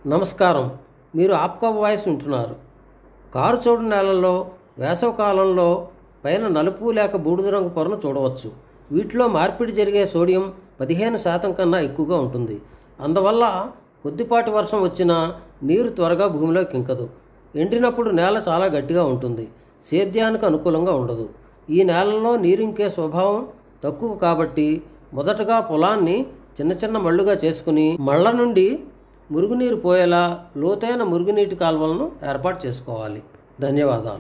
నమస్కారం మీరు ఆప్కా వాయిస్ వింటున్నారు కారు చోడు నేలల్లో వేసవకాలంలో పైన నలుపు లేక బూడిద రంగు పొరను చూడవచ్చు వీటిలో మార్పిడి జరిగే సోడియం పదిహేను శాతం కన్నా ఎక్కువగా ఉంటుంది అందువల్ల కొద్దిపాటి వర్షం వచ్చినా నీరు త్వరగా భూమిలోకి ఇంకదు ఎండినప్పుడు నేల చాలా గట్టిగా ఉంటుంది సేద్యానికి అనుకూలంగా ఉండదు ఈ నేలలో నీరింకే స్వభావం తక్కువ కాబట్టి మొదటగా పొలాన్ని చిన్న చిన్న మళ్ళుగా చేసుకుని మళ్ళ నుండి మురుగునీరు పోయేలా లోతైన మురుగునీటి కాలువలను ఏర్పాటు చేసుకోవాలి ధన్యవాదాలు